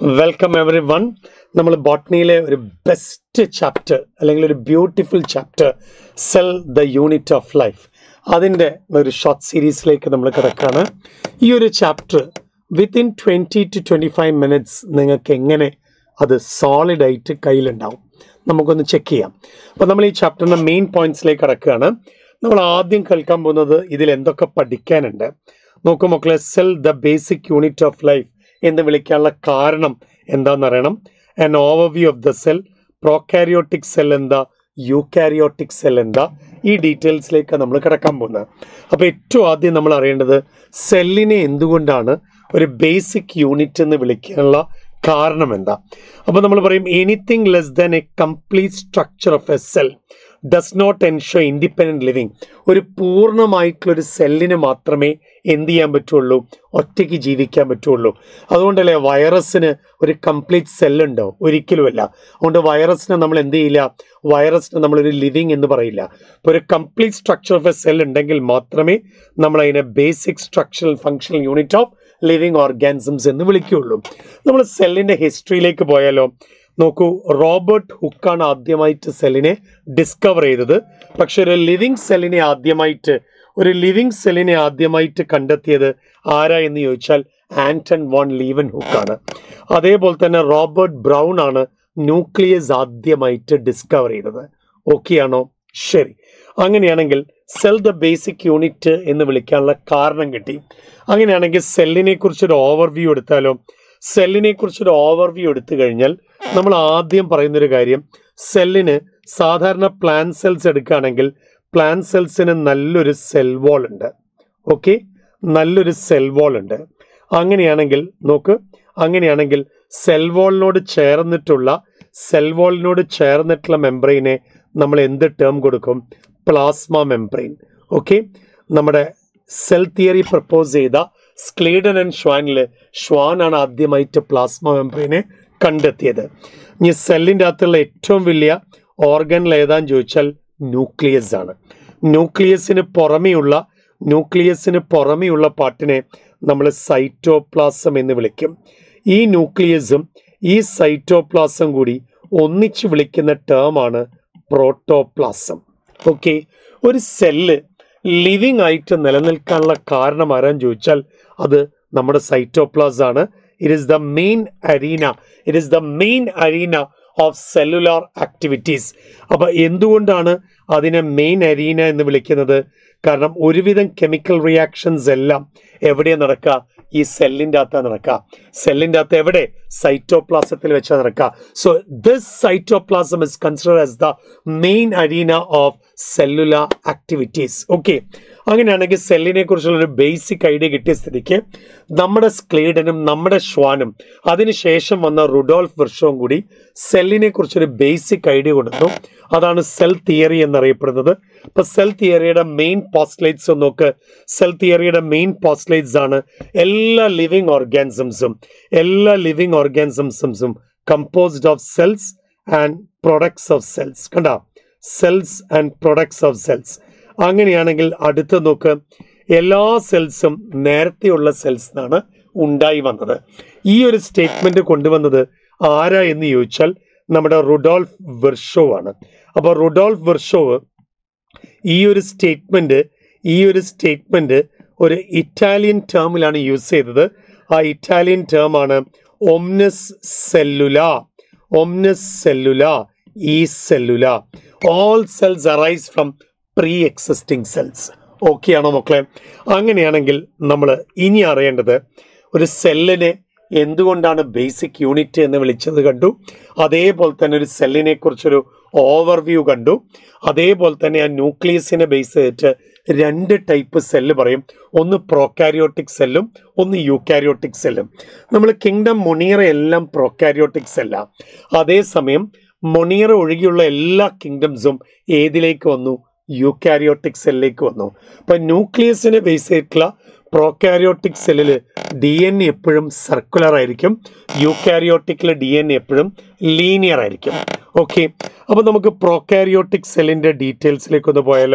welcome every one നമ്മൾ ബോട്ടണിയിലെ ഒരു best chapter അല്ലെങ്കിൽ ഒരു beautiful chapter cell the unit of life അതിൻ്റെ ഒരു ഷോർട്ട് സീരീസിലേക്ക് നമ്മൾ കിടക്കുകയാണ് ഈ ഒരു chapter within twenty two twenty five minutes നിങ്ങൾക്ക് എങ്ങനെ അത് സോളിഡ് ആയിട്ട് കയ്യിലുണ്ടാവും നമുക്കൊന്ന് ചെക്ക് ചെയ്യാം അപ്പോൾ നമ്മൾ ഈ ചാപ്റ്ററിൻ്റെ മെയിൻ പോയിന്റ്സിലേക്ക് കിടക്കുകയാണ് നമ്മൾ ആദ്യം കേൾക്കാൻ പോകുന്നത് ഇതിൽ എന്തൊക്കെ പഠിക്കാനുണ്ട് നോക്കൂ മക്കളെ cell the basic unit of life എന്ന് വിളിക്കാനുള്ള കാരണം എന്താണെന്ന് അറിയണം an overview of the cell prokaryotic cell എന്താ യൂകാരിയോട്ടിക് സെൽ എന്താ ഈ ഡീറ്റെയിൽസിലേക്ക് നമ്മൾ കിടക്കാൻ പോകുന്നത് അപ്പോൾ ഏറ്റവും ആദ്യം നമ്മൾ അറിയേണ്ടത് സെല്ലിനെ എന്തുകൊണ്ടാണ് ഒരു ബേസിക് യൂണിറ്റ് എന്ന് വിളിക്കാനുള്ള കാരണം എന്താ അപ്പോൾ നമ്മൾ പറയും anything less than a complete structure of a cell does not ensure independent living ഒരു പൂർണ്ണമായിട്ടുള്ള ഒരു സെല്ലിന് മാത്രമേ എന്ത് ചെയ്യാൻ പറ്റുള്ളൂ ഒറ്റയ്ക്ക് ജീവിക്കാൻ പറ്റുള്ളൂ അതുകൊണ്ടല്ലേ വൈറസിന് ഒരു കംപ്ലീറ്റ് സെല്ലുണ്ടോ ഒരിക്കലുമല്ല അതുകൊണ്ട് വൈറസിനെ നമ്മൾ എന്ത് ചെയ്യില്ല വൈറസിന് നമ്മളൊരു ലിവിങ് എന്ന് പറയില്ല ഇപ്പോൾ ഒരു complete structure of a cell ഉണ്ടെങ്കിൽ മാത്രമേ നമ്മൾ അതിനെ basic structural functional unit of living organisms എന്ന് വിളിക്കുകയുള്ളൂ നമ്മൾ സെല്ലിൻ്റെ ഹിസ്റ്ററിയിലേക്ക് പോയാലോ നോക്കൂ റോബർട്ട് ഹുക്കാണ് ആദ്യമായിട്ട് സെല്ലിനെ ഡിസ്കവർ ചെയ്തത് പക്ഷെ ഒരു ലിവിങ് സെല്ലിനെ ആദ്യമായിട്ട് ഒരു ലിവിങ് സെല്ലിനെ ആദ്യമായിട്ട് കണ്ടെത്തിയത് ആരാ എന്ന് ചോദിച്ചാൽ ആന്റൺ വോൺ ലീവൻ ഹുക്കാണ് അതേപോലെ തന്നെ റോബർട്ട് ബ്രൗൺ ആണ് ന്യൂക്ലിയസ് ആദ്യമായിട്ട് ഡിസ്കവർ ചെയ്തത് ഓക്കെ ആണോ ശരി അങ്ങനെയാണെങ്കിൽ സെൽ ദ ബേസിക് യൂണിറ്റ് എന്ന് വിളിക്കാനുള്ള കാരണം കിട്ടി അങ്ങനെയാണെങ്കിൽ സെല്ലിനെ കുറിച്ചൊരു ഓവർവ്യൂ എടുത്താലോ സെല്ലിനെ കുറിച്ചൊരു ഓവർവ്യൂ എടുത്തു കഴിഞ്ഞാൽ നമ്മൾ ആദ്യം പറയുന്നൊരു കാര്യം സെല്ലിന് സാധാരണ പ്ലാൻ സെൽസ് എടുക്കുകയാണെങ്കിൽ പ്ലാൻ സെൽസിന് നല്ലൊരു സെൽ വാൾ ഉണ്ട് ഓക്കെ നല്ലൊരു സെൽ വാൾ ഉണ്ട് അങ്ങനെയാണെങ്കിൽ നോക്ക് അങ്ങനെയാണെങ്കിൽ സെൽ വാളിനോട് ചേർന്നിട്ടുള്ള സെൽ വാളിനോട് ചേർന്നിട്ടുള്ള മെംബ്രെയിനെ നമ്മൾ എന്ത് ടേം കൊടുക്കും പ്ലാസ്മ മെംബ്രെയിൻ ഓക്കെ നമ്മുടെ സെൽ തിയറി പ്രപ്പോസ് ചെയ്ത സ്ക്ലീഡൻ ആൻഡ് ഷ്വാനിൽ ഷ്വാൻ ആണ് ആദ്യമായിട്ട് പ്ലാസ്മ മെംബ്രെയിനെ കണ്ടെത്തിയത് ഇനി സെല്ലിൻ്റെ അകത്തുള്ള ഏറ്റവും വലിയ ഓർഗനിൽ ഏതാന്ന് ചോദിച്ചാൽ ന്യൂക്ലിയസ് ആണ് ന്യൂക്ലിയസിന് പുറമെയുള്ള ന്യൂക്ലിയസിന് പുറമെയുള്ള പാട്ടിനെ നമ്മൾ സൈറ്റോപ്ലാസം എന്ന് വിളിക്കും ഈ ന്യൂക്ലിയസും ഈ സൈറ്റോപ്ലാസം കൂടി ഒന്നിച്ച് വിളിക്കുന്ന ടേമാണ് പ്രോട്ടോപ്ലാസം ഓക്കെ ഒരു സെല്ല് ലിവിങ് ആയിട്ട് നിലനിൽക്കാനുള്ള കാരണം ആരാന്ന് ചോദിച്ചാൽ അത് നമ്മുടെ സൈറ്റോപ്ലാസ് ആണ് it is the main arena it is the main arena of cellular activities അപ്പോൾ എന്തുകൊണ്ടാണ് അതിനെ മെയിൻ അരീന എന്ന് വിളിക്കുന്നത് കാരണം ഒരുവിധം കെമിക്കൽ റിയാക്ഷൻസ് എല്ലാം എവിടെയാണ് നടക്കുക ഈ സെല്ലിൻ്റെ അകത്താണ് നടക്കുക സെല്ലിൻ്റെ അകത്ത് എവിടെ സൈറ്റോപ്ലാസത്തിൽ വെച്ചാൽ നടക്കുക so this cytoplasm is consider as the main arena of cellular activities okay അങ്ങനെയാണെങ്കിൽ സെല്ലിനെ കുറിച്ചുള്ള ഒരു ബേസിക് ഐഡിയ കിട്ടിയ സ്ഥിതിക്ക് നമ്മുടെ സ്ക്ലീഡനും നമ്മുടെ ശ്വാനും അതിനുശേഷം വന്ന റുഡോൾഫ് വർഷവും കൂടി സെല്ലിനെ കുറിച്ചൊരു ബേസിക് ഐഡിയ കൊടുത്തു അതാണ് സെൽ തിയറി എന്നറിയപ്പെടുന്നത് ഇപ്പൊ സെൽ തിയറിയുടെ മെയിൻ പോസ്റ്റ്ലേറ്റ്സ് നോക്ക് സെൽ തിയറിയുടെ മെയിൻ പോസ്റ്റ്ലേറ്റ്സ് ആണ് എല്ലാ ലിവിങ് ഓർഗാനിസംസും എല്ലാ ലിവിങ് ഓർഗാനിസംസും composed of cells and products of cells കണ്ട cells and products of cells അങ്ങനെയാണെങ്കിൽ അടുത്ത നോക്ക് എല്ലാ സെൽസും നേരത്തെയുള്ള സെൽസ് എന്നാണ് ഉണ്ടായി വന്നത് ഈ ഒരു സ്റ്റേറ്റ്മെന്റ് കൊണ്ടുവന്നത് ആരാ എന്ന് ചോദിച്ചാൽ നമ്മുടെ റുഡോൾഫ് വെർഷോ ആണ് അപ്പോൾ റുഡോൾഫ് വെർഷോവ് ഈ ഒരു സ്റ്റേറ്റ്മെന്റ് ഈ ഒരു സ്റ്റേറ്റ്മെന്റ് ഒരു ഇറ്റാലിയൻ ടേമിലാണ് യൂസ് ചെയ്തത് ആ ഇറ്റാലിയൻ ടേം ആണ് ഒംനസ് സെല്ലുല ഒംനസ് സെല്ലുല ഈ സെല്ലുല all cells arise from pre existing cells okay ആണോ മക്കളെ അങ്ങനെയാണെങ്കിൽ നമ്മൾ ഇനി അറിയേണ്ടത് ഒരു സെല്ലിനെ എന്തുകൊണ്ടാണ് ബേസിക് യൂണിറ്റ് എന്ന് വിളിച്ചത് കണ്ടു അതേപോലെ തന്നെ ഒരു സെല്ലിനെ കുറിച്ചൊരു ഓവർവ്യൂ കണ്ടു അതേപോലെ തന്നെ ആ ന്യൂക്ലിയസിനെ ബേസ് ചെയ്തിട്ട് രണ്ട് ടൈപ്പ് സെല്ല് പറയും ഒന്ന് പ്രോകാരിയോട്ടിക് സെല്ലും ഒന്ന് യൂക്കാരിയോട്ടിക് സെല്ലും നമ്മൾ കിങ്ഡം മൊണീറ എല്ലാം പ്രോകാരിയോട്ടിക് സെല്ല അതേസമയം മൊണീറ ഒഴികെയുള്ള എല്ലാ കിങ്ഡംസും ഏതിലേക്ക് വന്നു യൂക്കാരിയോട്ടിക് സെല്ലിലേക്ക് വന്നു അപ്പൊ ന്യൂക്ലിയസിനെ ബേസ് ചെയ്തിട്ടുള്ള പ്രോകാരിയോട്ടിക് സെല്ലിൽ ഡി എൻ എപ്പോഴും സർക്കുലർ ആയിരിക്കും യൂക്കാരിയോട്ടിക്കിൽ ഡി എൻ എപ്പോഴും ലീനിയർ ആയിരിക്കും ഓക്കെ അപ്പൊ നമുക്ക് പ്രോകാരിയോട്ടിക് സെല്ലിന്റെ ഡീറ്റെയിൽസിലേക്ക് ഒന്ന് പോയാലോ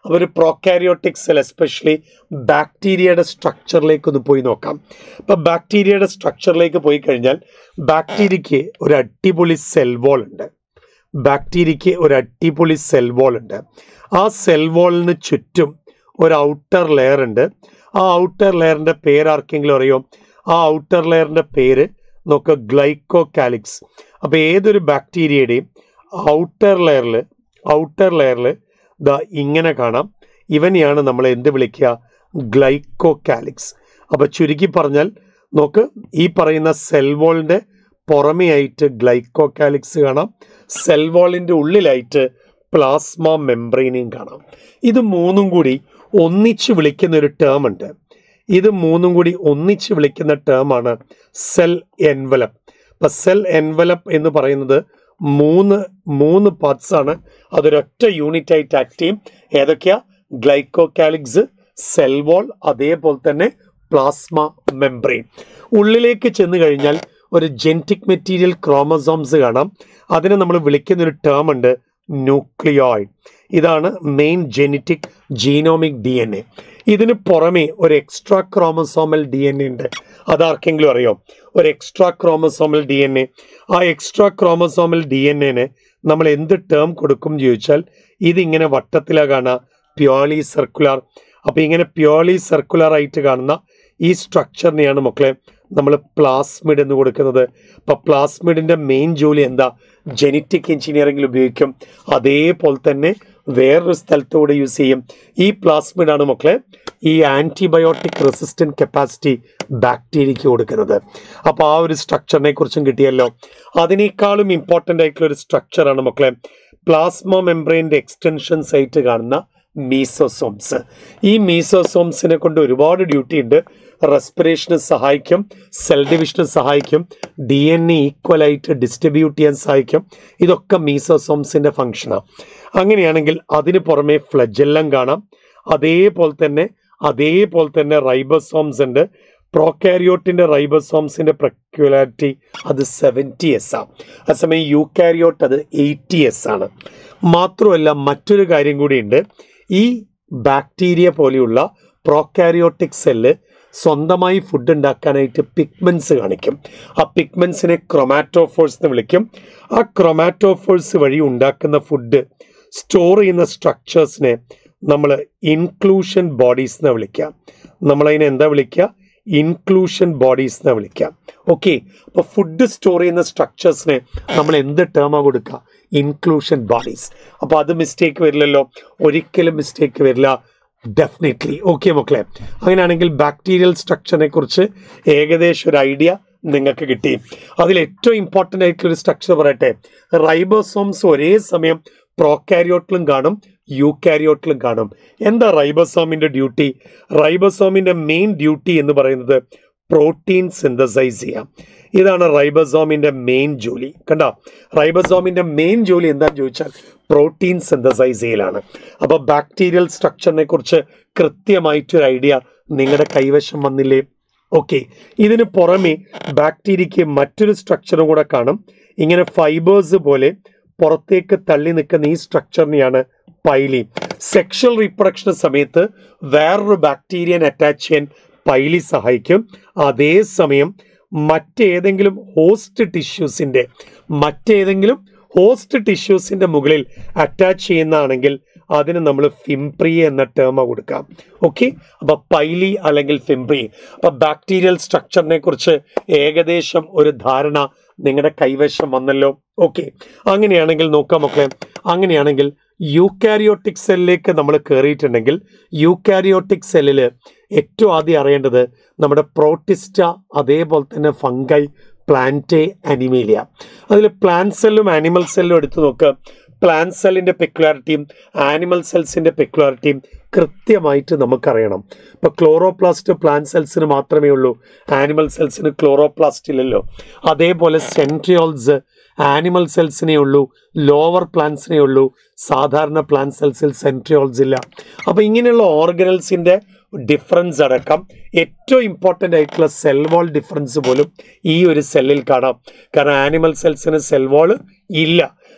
അപ്പോൾ ഒരു പ്രോക്കാരിയോട്ടിക് സെൽ എസ്പെഷ്യലി ബാക്ടീരിയയുടെ സ്ട്രക്ചറിലേക്ക് ഒന്ന് പോയി നോക്കാം അപ്പോൾ ബാക്ടീരിയയുടെ സ്ട്രക്ചറിലേക്ക് പോയി കഴിഞ്ഞാൽ ബാക്ടീരിയയ്ക്ക് ഒരു അടിപൊളി സെൽ വോൾ ഉണ്ട് ബാക്ടീരിയയ്ക്ക് ഒരു അടിപൊളി സെൽ വോൾ ഉണ്ട് ആ സെൽ വോളിന് ചുറ്റും ഒരു ഔട്ടർ ലെയർ ഉണ്ട് ആ ഔട്ടർ ലെയറിന്റെ പേര് ആർക്കെങ്കിലും അറിയോ ആ ഔട്ടർ ലെയറിന്റെ പേര് നോക്കുക ഗ്ലൈക്കോ കാലിക്സ് അപ്പൊ ഏതൊരു ബാക്ടീരിയയുടെയും ഔട്ടർ ലെയറിൽ ഔട്ടർ ലെയറിൽ ദാ ഇങ്ങനെ കാണാം ഇവനെയാണ് നമ്മൾ എന്ത് വിളിക്കുക ഗ്ലൈക്കോ കാലിക്സ് അപ്പൊ ചുരുക്കി പറഞ്ഞാൽ നോക്ക് ഈ പറയുന്ന സെൽ വോളിന്റെ പുറമെയായിട്ട് ഗ്ലൈക്കോ കാലിക്സ് കാണാം സെൽ വോളിന്റെ ഉള്ളിലായിട്ട് പ്ലാസ്മ മെംബ്രെയിനെയും കാണാം ഇത് മൂന്നും കൂടി ഒന്നിച്ച് വിളിക്കുന്ന ഒരു ടേം ഉണ്ട് ഇത് മൂന്നും കൂടി ഒന്നിച്ച് വിളിക്കുന്ന ടേമാണ് സെൽ എൻവലപ്പ് അപ്പൊ സെൽ എൻവലപ്പ് എന്ന് പറയുന്നത് മൂന്ന് മൂന്ന് പാർട്സ് ആണ് അതൊരൊറ്റ യൂണിറ്റ് ആയിട്ട് ആക്ട് ചെയ്യും ഏതൊക്കെയാ ഗ്ലൈക്കോകാലിക്സ് സെൽ വോൾ അതേപോലെ തന്നെ പ്ലാസ്മ മെംബ്രെയിൻ ഉള്ളിലേക്ക് ചെന്ന് കഴിഞ്ഞാൽ ഒരു ജെനറ്റിക് മെറ്റീരിയൽ ക്രോമസോംസ് കാണാം അതിനെ നമ്മൾ വിളിക്കുന്ന ഒരു ടേം ഉണ്ട് ന്യൂക്ലിയോയിഡ് ഇതാണ് main genetic genomic D N A ഇതിന് പുറമെ ഒരു extra chromosomal D N A ഉണ്ട് അതാർക്കെങ്കിലും അറിയോ ഒരു extra chromosomal D N A ആ എക്സ്ട്രാ ക്രോമസോമൽ ഡി എൻ എന് നമ്മൾ എന്ത് ടേം കൊടുക്കും എന്ന് ചോദിച്ചാൽ ഇതിങ്ങനെ വട്ടത്തിലാ കാണുക പ്യോളി സർക്കുലർ അപ്പൊ ഇങ്ങനെ പ്യോളി സർക്കുലർ ആയിട്ട് കാണുന്ന ഈ സ്ട്രക്ചറിനെയാണ് മക്കളെ നമ്മൾ പ്ലാസ്മിഡ് എന്ന് കൊടുക്കുന്നത് അപ്പൊ പ്ലാസ്മിഡിന്റെ മെയിൻ ജോലി എന്താ ജനറ്റിക് എഞ്ചിനീയറിംഗിൽ ഉപയോഗിക്കും അതേപോലെ തന്നെ വേറൊരു സ്ഥലത്തൂടെ യൂസ് ചെയ്യും ഈ പ്ലാസ്മിഡ് ആണ് മക്കളെ ഈ ആന്റിബയോട്ടിക് റെസിസ്റ്റന്റ് കപ്പാസിറ്റി ബാക്ടീരിയക്ക് കൊടുക്കുന്നത് അപ്പോൾ ആ ഒരു സ്ട്രക്ചറിനെ കുറിച്ചും കിട്ടിയല്ലോ അതിനേക്കാളും ഇമ്പോർട്ടൻ്റ് ആയിട്ടുള്ള ഒരു സ്ട്രക്ചറാണ് മക്കളെ പ്ലാസ്മ മെംബ്രെയിൻ്റെ എക്സ്റ്റൻഷൻസ് ആയിട്ട് കാണുന്ന മീസോസോംസ് ഈ മീസോസോംസിനെ കൊണ്ട് ഒരുപാട് ഡ്യൂട്ടി ഉണ്ട് റെസ്പിറേഷന് സഹായിക്കും സെൽ ഡിവിഷന് സഹായിക്കും ഡി എൻ എ ഈക്വൽ ആയിട്ട് ഡിസ്ട്രിബ്യൂട്ട് ചെയ്യാൻ സഹായിക്കും ഇതൊക്കെ മീസോസോംസിന്റെ ഫംഗ്ഷനാണ് അങ്ങനെയാണെങ്കിൽ അതിന് പുറമെ ഫ്ലജെല്ലം കാണാം അതേപോലെ തന്നെ അതേപോലെ തന്നെ റൈബോസോംസ് ഉണ്ട് പ്രോകാരിയോട്ടിന്റെ റൈബോസോംസിന്റെ പ്രക്യുലാരിറ്റി അത് സെവൻറ്റി എസ് ആണ് അതേസമയം യൂക്കാരിയോട്ട് അത് എയ്റ്റി എസ് ആണ് മാത്രമല്ല മറ്റൊരു കാര്യം കൂടിയുണ്ട് ഈ ബാക്ടീരിയ പോലെയുള്ള പ്രോകാരിയോട്ടിക് സെല്ല് സ്വന്തമായി ഫുഡ് ഉണ്ടാക്കാനായിട്ട് പിഗ്മെന്റ്സ് കാണിക്കും ആ പിഗ്മെന്റ്സിനെ ക്രൊമാറ്റോഫോഴ്സ് എന്ന് വിളിക്കും ആ ക്രൊമാറ്റോഫോഴ്സ് വഴി ഉണ്ടാക്കുന്ന ഫുഡ് സ്റ്റോർ ചെയ്യുന്ന സ്ട്രക്ചേഴ്സിനെ നമ്മൾ ഇൻക്ലൂഷൻ ബോഡീസ് എന്ന് വിളിക്കാം നമ്മളതിനെ എന്താ വിളിക്കുക ഇൻക്ലൂഷൻ ബോഡീസ് എന്ന് വിളിക്കാം ഓക്കെ അപ്പോൾ ഫുഡ് സ്റ്റോർ ചെയ്യുന്ന സ്ട്രക്ചേഴ്സിനെ നമ്മൾ എന്ത് ടേമാ കൊടുക്കുക ഇൻക്ലൂഷൻ ബോഡീസ് അപ്പോൾ അത് മിസ്റ്റേക്ക് വരില്ലല്ലോ ഒരിക്കലും മിസ്റ്റേക്ക് വരില്ല ഡെഫിനറ്റ്ലി ഓക്കെ മക്കളെ അങ്ങനെയാണെങ്കിൽ ബാക്ടീരിയൽ സ്ട്രക്ചറിനെ കുറിച്ച് ഏകദേശം ഒരു ഐഡിയ നിങ്ങൾക്ക് കിട്ടി അതിൽ ഏറ്റവും ഇമ്പോർട്ടൻ്റ് ആയിട്ടുള്ള ഒരു സ്ട്രക്ചർ പറയട്ടെ റൈബോസോംസ് ഒരേ സമയം പ്രോകാരിയോട്ടിലും കാണും യൂക്കാരിയോട്ടിലും കാണും എന്താ റൈബോസോമിന്റെ ഡ്യൂട്ടി റൈബോസോമിന്റെ മെയിൻ ഡ്യൂട്ടി എന്ന് പറയുന്നത് പ്രോട്ടീൻ സിന്തസൈസ് ചെയ്യാം ഇതാണ് റൈബോസോമിന്റെ മെയിൻ ജോലി കണ്ടോ റൈബോസോമിന്റെ മെയിൻ ജോലി എന്താന്ന് ചോദിച്ചാൽ പ്രോട്ടീൻ സിന്തസൈസ് ചെയ്യലാണ് അപ്പോൾ ബാക്ടീരിയൽ സ്ട്രക്ചറിനെ കുറിച്ച് കൃത്യമായിട്ടൊരു ഐഡിയ നിങ്ങളുടെ കൈവശം വന്നില്ലേ ഓക്കെ ഇതിന് പുറമെ ബാക്ടീരിയക്ക് മറ്റൊരു സ്ട്രക്ചറും കൂടെ കാണും ഇങ്ങനെ ഫൈബേഴ്സ് പോലെ പുറത്തേക്ക് തള്ളി നിൽക്കുന്ന ഈ സ്ട്രക്ചറിനെയാണ് പൈലി സെക്ഷൽ റീപ്രൊഡക്ഷന് സമയത്ത് വേറൊരു ബാക്ടീരിയൻ അറ്റാച്ച് ചെയ്യാൻ പൈലി സഹായിക്കും അതേസമയം മറ്റേതെങ്കിലും ഹോസ്റ്റ് ടിഷ്യൂസിന്റെ മറ്റേതെങ്കിലും ഹോസ്റ്റ് ടിഷ്യൂസിന്റെ മുകളിൽ അറ്റാച്ച് ചെയ്യുന്നതാണെങ്കിൽ അതിന് നമ്മൾ ഫിംപ്രി എന്ന ടേമ കൊടുക്കാം ഓക്കെ അപ്പൊ പൈലി അല്ലെങ്കിൽ ഫിംപ്രി അപ്പൊ ബാക്ടീരിയൽ സ്ട്രക്ചറിനെ കുറിച്ച് ഏകദേശം ഒരു ധാരണ നിങ്ങളുടെ കൈവശം വന്നല്ലോ ഓക്കെ അങ്ങനെയാണെങ്കിൽ നോക്കാം മക്കളെ അങ്ങനെയാണെങ്കിൽ യൂക്കാരിയോട്ടിക് സെല്ലിലേക്ക് നമ്മൾ കയറിയിട്ടുണ്ടെങ്കിൽ യൂക്കാരിയോട്ടിക് സെല്ലിൽ ഏറ്റവും ആദ്യം അറിയേണ്ടത് നമ്മുടെ പ്രോട്ടിസ്റ്റ അതേപോലെ തന്നെ ഫംഗൈ പ്ലാന്റേ അനിമേലിയ അതിൽ പ്ലാന്റ് സെല്ലും ആനിമൽ സെല്ലും എടുത്തു നോക്കുക പ്ലാന്റ് സെല്ലിന്റെ പെക്യുലാരിറ്റിയും ആനിമൽ സെൽസിന്റെ പെക്യുലാരിറ്റിയും കൃത്യമായിട്ട് നമുക്കറിയണം ഇപ്പൊ ക്ലോറോപ്ലാസ്റ്റ് പ്ലാന്റ് സെൽസിന് മാത്രമേ ഉള്ളൂ ആനിമൽ സെൽസിന് ക്ലോറോപ്ലാസ്റ്റ് ഇല്ലല്ലോ അതേപോലെ സെൻട്രിയോൾസ് ആനിമൽ സെൽസിനെ ഉള്ളൂ ലോവർ പ്ലാന്റ്സിനെ ഉള്ളൂ സാധാരണ പ്ലാന്റ് സെൽസിൽ സെൻട്രിയോൾസ് ഇല്ല അപ്പൊ ഇങ്ങനെയുള്ള ഓർഗനൽസിന്റെ ഡിഫറൻസ് അടക്കം ഏറ്റവും ഇമ്പോർട്ടൻ്റ് ആയിട്ടുള്ള സെൽ വാൾ ഡിഫറൻസ് പോലും ഈ ഒരു സെല്ലിൽ കാണാം കാരണം ആനിമൽ സെൽസിന് സെൽ വാൾ ഇല്ല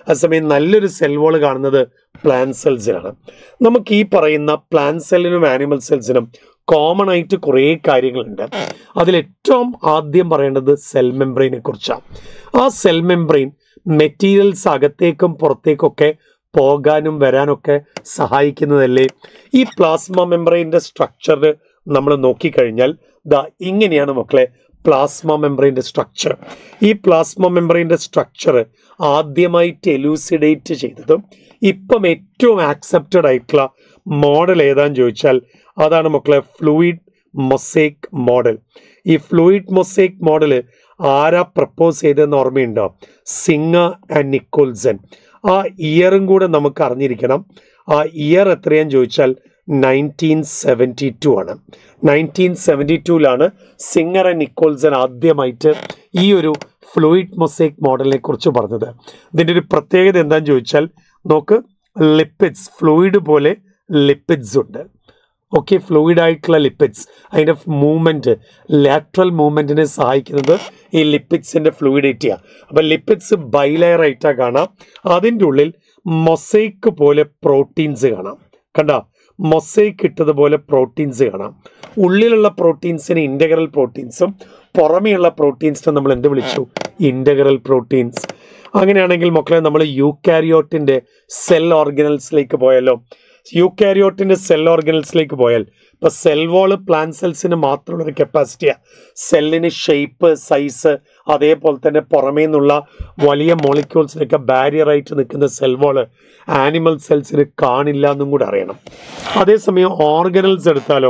അതേസമയം നല്ലൊരു സെൽ വോൾ കാണുന്നത് പ്ലാൻ സെൽസിലാണ് നമുക്ക് ഈ പറയുന്ന പ്ലാൻ സെല്ലിനും ആനിമൽ സെൽസിനും കോമൺ ആയിട്ട് കുറേ കാര്യങ്ങളുണ്ട് അതിൽ ഏറ്റവും ആദ്യം പറയേണ്ടത് സെൽ മെംബ്രെയിനെ കുറിച്ചാണ് ആ സെൽ മെംബ്രെയിൻ മെറ്റീരിയൽസ് അകത്തേക്കും പുറത്തേക്കൊക്കെ പോകാനും വരാനൊക്കെ സഹായിക്കുന്നതല്ലേ ഈ പ്ലാസ്മ മെംബ്രെയിൻ്റെ സ്ട്രക്ചർ നമ്മൾ നോക്കിക്കഴിഞ്ഞാൽ ദാ ഇങ്ങനെയാണ് മക്കളെ പ്ലാസ്മ മെംബ്രെയിൻ്റെ സ്ട്രക്ചർ ഈ പ്ലാസ്മ മെംബ്രെയിൻ്റെ സ്ട്രക്ചർ ആദ്യമായിട്ട് എലൂസിഡേറ്റ് ചെയ്തതും ഇപ്പം ഏറ്റവും ആക്സെപ്റ്റഡ് ആയിട്ടുള്ള മോഡൽ ഏതാന്ന് ചോദിച്ചാൽ അതാണ് മക്കളെ ഫ്ലൂയിഡ് മൊസൈക്ക് മോഡൽ ഈ ഫ്ലൂയിഡ് മൊസൈക്ക് മോഡൽ ആരാ പ്രപ്പോസ് ചെയ്തതെന്ന് ഓർമ്മയുണ്ടോ സിംഗ ആൻഡ് നിക്കോൾസൺ ആ ഇയറും കൂടെ നമുക്ക് അറിഞ്ഞിരിക്കണം ആ ഇയർ എത്രയാന്ന് ചോദിച്ചാൽ നയൻറ്റീൻ സെവൻറ്റി ടു ആണ് നയൻറ്റീൻ സെവൻറ്റി ടൂവിലാണ് സിംഗർ ആൻഡ് നിക്കോൾസൺ ആദ്യമായിട്ട് ഈ ഒരു ഫ്ലൂയിഡ് മൊസൈക്ക് മോഡലിനെ കുറിച്ച് പറഞ്ഞത് ഇതിൻ്റെ ഒരു പ്രത്യേകത എന്താണെന്ന് ചോദിച്ചാൽ നോക്ക് ലിപ്പിഡ്സ് ഫ്ലൂയിഡ് പോലെ ലിപ്പിഡ്സ് ഉണ്ട് ഓക്കെ ഫ്ലൂയിഡ് ആയിട്ടുള്ള ലിപ്പിഡ്സ് അതിൻ്റെ മൂവ്മെൻറ്റ് ലാറ്ററൽ മൂവ്മെൻറ്റിനെ സഹായിക്കുന്നത് ഈ ലിപ്പിഡ്സിൻ്റെ ഫ്ലൂയിഡിറ്റിയാണ് അപ്പം ലിപ്പിഡ്സ് ബൈലെയർ ആയിട്ടാണ് കാണാം അതിൻ്റെ ഉള്ളിൽ മൊസൈക്ക് പോലെ പ്രോട്ടീൻസ് കാണാം കണ്ട മൊസൈക്ക് ഇട്ടതുപോലെ പ്രോട്ടീൻസ് കാണാം ഉള്ളിലുള്ള പ്രോട്ടീൻസിന് ഇൻ്റഗ്രൽ പ്രോട്ടീൻസും പുറമെയുള്ള പ്രോട്ടീൻസിനെ നമ്മൾ എന്ത് വിളിച്ചു ഇൻ്റഗ്രൽ പ്രോട്ടീൻസ് അങ്ങനെയാണെങ്കിൽ മക്കളെ നമ്മൾ യൂക്കാരിയോട്ടിൻ്റെ സെൽ ഓർഗനൽസിലേക്ക് പോയല്ലോ യൂക്കാരിയോട്ടിൻ്റെ സെൽ ഓർഗനൽസിലേക്ക് പോയാൽ ഇപ്പോൾ സെൽ വോള് പ്ലാൻ സെൽസിന് മാത്രമുള്ള ഒരു കപ്പാസിറ്റിയാണ് സെല്ലിന് ഷേപ്പ് സൈസ് അതേപോലെ തന്നെ പുറമേ നിന്നുള്ള വലിയ മോളിക്യൂൾസിനൊക്കെ ബാരിയറായിട്ട് നിൽക്കുന്ന സെൽ വോള് ആനിമൽ സെൽസിന് കാണില്ല എന്നും കൂടെ അറിയണം അതേസമയം ഓർഗനൽസ് എടുത്താലോ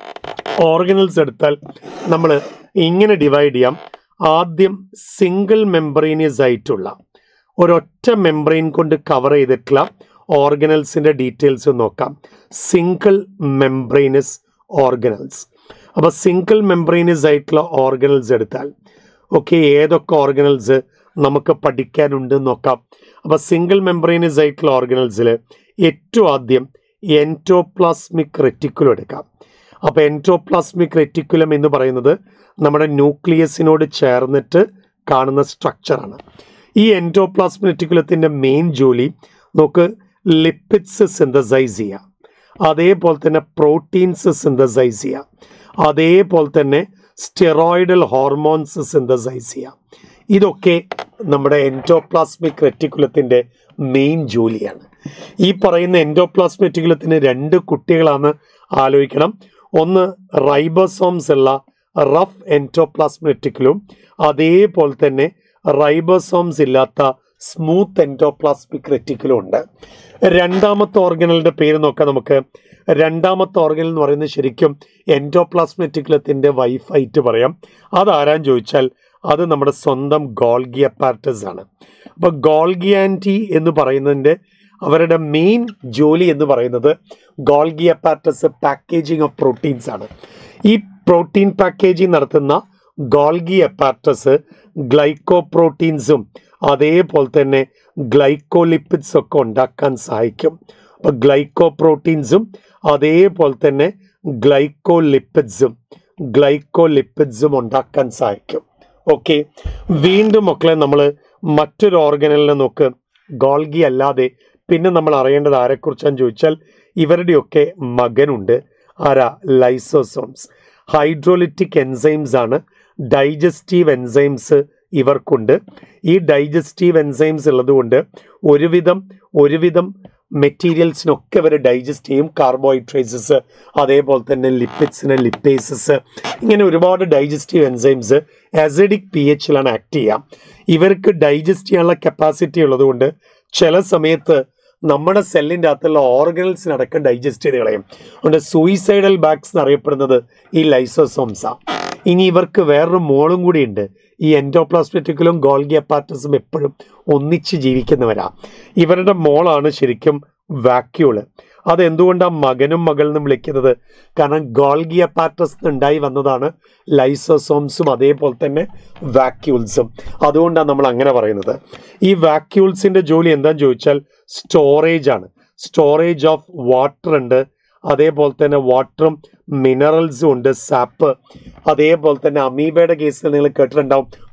ഓർഗനൽസ് എടുത്താൽ നമ്മൾ ഇങ്ങനെ ഡിവൈഡ് ചെയ്യാം ആദ്യം സിംഗിൾ മെംബ്രെയിനിയസ് ആയിട്ടുള്ള ഒരൊറ്റ മെംബ്രെയിൻ കൊണ്ട് കവർ ചെയ്തിട്ടുള്ള ഓർഗനൽസിൻ്റെ ഡീറ്റെയിൽസ് നോക്കാം സിംഗിൾ മെംബ്രെയിനസ് ഓർഗനൽസ് അപ്പോൾ സിംഗിൾ മെംബ്രെയിനസ് ആയിട്ടുള്ള ഓർഗനൽസ് എടുത്താൽ ഓക്കെ ഏതൊക്കെ ഓർഗനൽസ് നമുക്ക് പഠിക്കാനുണ്ട് നോക്കാം അപ്പോൾ സിംഗിൾ മെംബ്രെയിനസ് ആയിട്ടുള്ള ഓർഗനൽസിൽ ഏറ്റവും ആദ്യം എൻറ്റോപ്ലാസ്മിക് റെറ്റിക്കുലം എടുക്കാം അപ്പോൾ എൻറ്റോപ്ലാസ്മിക് റെറ്റിക്കുലം എന്ന് പറയുന്നത് നമ്മുടെ ന്യൂക്ലിയസിനോട് ചേർന്നിട്ട് കാണുന്ന സ്ട്രക്ചറാണ് ഈ എൻറ്റോപ്ലാസ്മിക് റെറ്റിക്കുലത്തിൻ്റെ മെയിൻ ജോലി നമുക്ക് ലിപ്പിഡ്സ് സിന്തസൈസ് ചെയ്യുക അതേപോലെ തന്നെ പ്രോട്ടീൻസ് സിന്തസൈസ് ചെയ്യുക അതേപോലെ തന്നെ സ്റ്റെറോയിഡൽ ഹോർമോൺസ് സിന്തസൈസ് ചെയ്യുക ഇതൊക്കെ നമ്മുടെ എൻറ്റോപ്ലാസ്മിക് റെറ്റിക്കുലത്തിൻ്റെ മെയിൻ ജോലിയാണ് ഈ പറയുന്ന എൻഡോപ്ലാസ്മിക് റെറ്റിക്കുലത്തിന് രണ്ട് കുട്ടികളാണ് ആലോചിക്കണം ഒന്ന് റൈബോസോംസ് ഉള്ള റഫ് എൻറ്റോപ്ലാസ്മിക് റെറ്റിക്കുലും അതേപോലെ തന്നെ റൈബോസോംസ് ഇല്ലാത്ത സ്മൂത്ത് എൻഡോപ്ലാസ്മിക് റെറ്റിക്കുലും ഉണ്ട് രണ്ടാമത്തെ ഓർഗനലിന്റെ പേര് നോക്കാം നമുക്ക് രണ്ടാമത്തെ ഓർഗനൽ എന്ന് പറയുന്നത് ശരിക്കും എൻഡോപ്ലാസ്മിക് റെറ്റിക്കുലത്തിന്റെ വൈഫായിട്ട് പറയാം അതാരാന്ന് ചോദിച്ചാൽ അത് നമ്മുടെ സ്വന്തം ഗോൾഗി അപ്പാർട്ടസ് ആണ് അപ്പോൾ ഗോൾഗി ആൻറ്റി എന്ന് പറയുന്നതിൻ്റെ അവരുടെ മെയിൻ ജോലി എന്ന് പറയുന്നത് Golgi apparatus packaging of proteins ആണ് ഈ പ്രോട്ടീൻ പാക്കേജിങ് നടത്തുന്ന ഗോൾഗി അപ്പാർട്ടസ് ഗ്ലൈക്കോ പ്രോട്ടീൻസും അതേപോലെ തന്നെ ഗ്ലൈക്കോലിപ്പിഡ്സ് ഒക്കെ ഉണ്ടാക്കാൻ സഹായിക്കും അപ്പോൾ ഗ്ലൈക്കോ പ്രോട്ടീൻസും അതേപോലെ തന്നെ ഗ്ലൈക്കോലിപ്പിഡ്സും ഗ്ലൈക്കോലിപ്പിഡ്സും ഉണ്ടാക്കാൻ സഹായിക്കും ഓക്കെ വീണ്ടും മക്കളെ നമ്മൾ മറ്റൊരു ഓർഗനലിനെ നോക്ക് ഗോൾഗി അല്ലാതെ പിന്നെ നമ്മൾ അറിയേണ്ടത് ആരെക്കുറിച്ചാന്ന് ചോദിച്ചാൽ ഇവരുടെയൊക്കെ മകനുണ്ട് ആരാ ലൈസോസോംസ് ഹൈഡ്രോലിറ്റിക് എൻസൈംസ് ആണ് ഡൈജസ്റ്റീവ് എൻസൈംസ് ഇവർക്കുണ്ട് ഈ ഡൈജസ്റ്റീവ് എൻസൈംസ് ഉള്ളതുകൊണ്ട് ഒരുവിധം ഒരുവിധം മെറ്റീരിയൽസിനൊക്കെ ഇവർ ഡൈജസ്റ്റ് ചെയ്യും കാർബോഹൈഡ്രേറ്റ്സസ് അതേപോലെ തന്നെ ലിപ്പിഡ്സിന് ലിപ്പേസസ് ഇങ്ങനെ ഒരുപാട് ഡൈജസ്റ്റീവ് എൻസൈംസ് അസിഡിക് പി എച്ചിലാണ് ആക്ട് ചെയ്യാം ഇവർക്ക് ഡൈജസ്റ്റ് ചെയ്യാനുള്ള കപ്പാസിറ്റി ഉള്ളതുകൊണ്ട് ചില സമയത്ത് നമ്മുടെ സെല്ലിൻ്റെ അകത്തുള്ള ഓർഗനൽസിനടക്കം ഡൈജസ്റ്റ് ചെയ്ത് കളയും അതുകൊണ്ട് സൂയിസൈഡൽ ബാഗ്സ് എന്നറിയപ്പെടുന്നത് ഈ ലൈസോസോംസാണ് ഇനി ഇവർക്ക് വേറൊരു മോളും കൂടിയുണ്ട് ഈ എൻഡോപ്ലാസ്മെറ്റിക്കലും ഗോൾഗി അപ്പാർട്ടസും എപ്പോഴും ഒന്നിച്ച് ജീവിക്കുന്നവരാ ഇവരുടെ മോളാണ് ശരിക്കും വാക്യൂള് അതെന്തുകൊണ്ടാണ് മകനും മകളെന്നും വിളിക്കുന്നത് കാരണം ഗോൾഗി അപ്പാർട്ടസ് ഉണ്ടായി വന്നതാണ് ലൈസോസോംസും അതേപോലെ തന്നെ വാക്യൂൾസും അതുകൊണ്ടാണ് നമ്മൾ അങ്ങനെ പറയുന്നത് ഈ വാക്യൂൾസിന്റെ ജോലി എന്താന്ന് ചോദിച്ചാൽ സ്റ്റോറേജ് ആണ് സ്റ്റോറേജ് ഓഫ് വാട്ടർ ഉണ്ട് അതേപോലെ തന്നെ വാട്ടറും മിനറൽസും ഉണ്ട് സാപ്പ് അതേപോലെ തന്നെ അമീബയുടെ കേസിൽ നിങ്ങൾ കേട്ടിട്ടുണ്ടാവും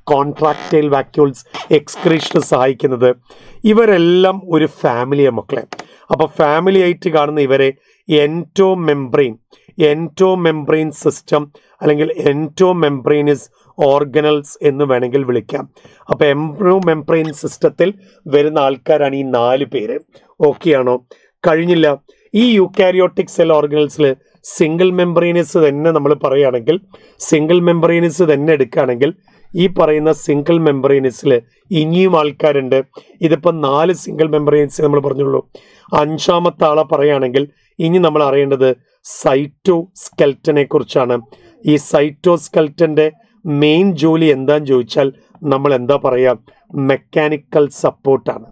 കോൺട്രാക്റ്റൈൽ വാക്യൂൾസ് എക്സ്ക്രീഷന് സഹായിക്കുന്നത് ഇവരെല്ലാം ഒരു ഫാമിലിയെ മക്കളെ അപ്പോൾ ഫാമിലി ആയിട്ട് കാണുന്ന ഇവരെ endomembrane endomembrane system അല്ലെങ്കിൽ എൻറ്റോ മെംബ്രെയിനിസ് ഓർഗനൽസ് എന്ന് വേണമെങ്കിൽ വിളിക്കാം അപ്പോൾ എംബ്രോ മെംബ്രെയിൻ സിസ്റ്റത്തിൽ വരുന്ന ആൾക്കാരാണ് ഈ നാല് പേര് ഓക്കെ ആണോ കഴിഞ്ഞില്ല ഈ യൂക്കാരിയോട്ടിക് സെൽ ഓർഗനൽസിൽ സിംഗിൾ മെംബ്രെയിനിസ് തന്നെ നമ്മൾ പറയുകയാണെങ്കിൽ സിംഗിൾ മെംബ്രെയിനിസ് തന്നെ എടുക്കുകയാണെങ്കിൽ ഈ പറയുന്ന സിംഗിൾ മെംബ്രെയിനിസിൽ ഇനിയും ആൾക്കാരുണ്ട് ഇതിപ്പോൾ നാല് സിംഗിൾ മെംബ്രെയിൻസ് നമ്മൾ പറഞ്ഞുള്ളൂ അഞ്ചാമത്തെ ആളെ പറയുകയാണെങ്കിൽ ഇനി നമ്മൾ അറിയേണ്ടത് സൈറ്റോ സ്കെൽറ്റനെ കുറിച്ചാണ് ഈ സൈറ്റോ സ്കെൽറ്റന്റെ മെയിൻ ജോലി എന്താന്ന് ചോദിച്ചാൽ നമ്മൾ എന്താ പറയുക മെക്കാനിക്കൽ സപ്പോർട്ടാണ്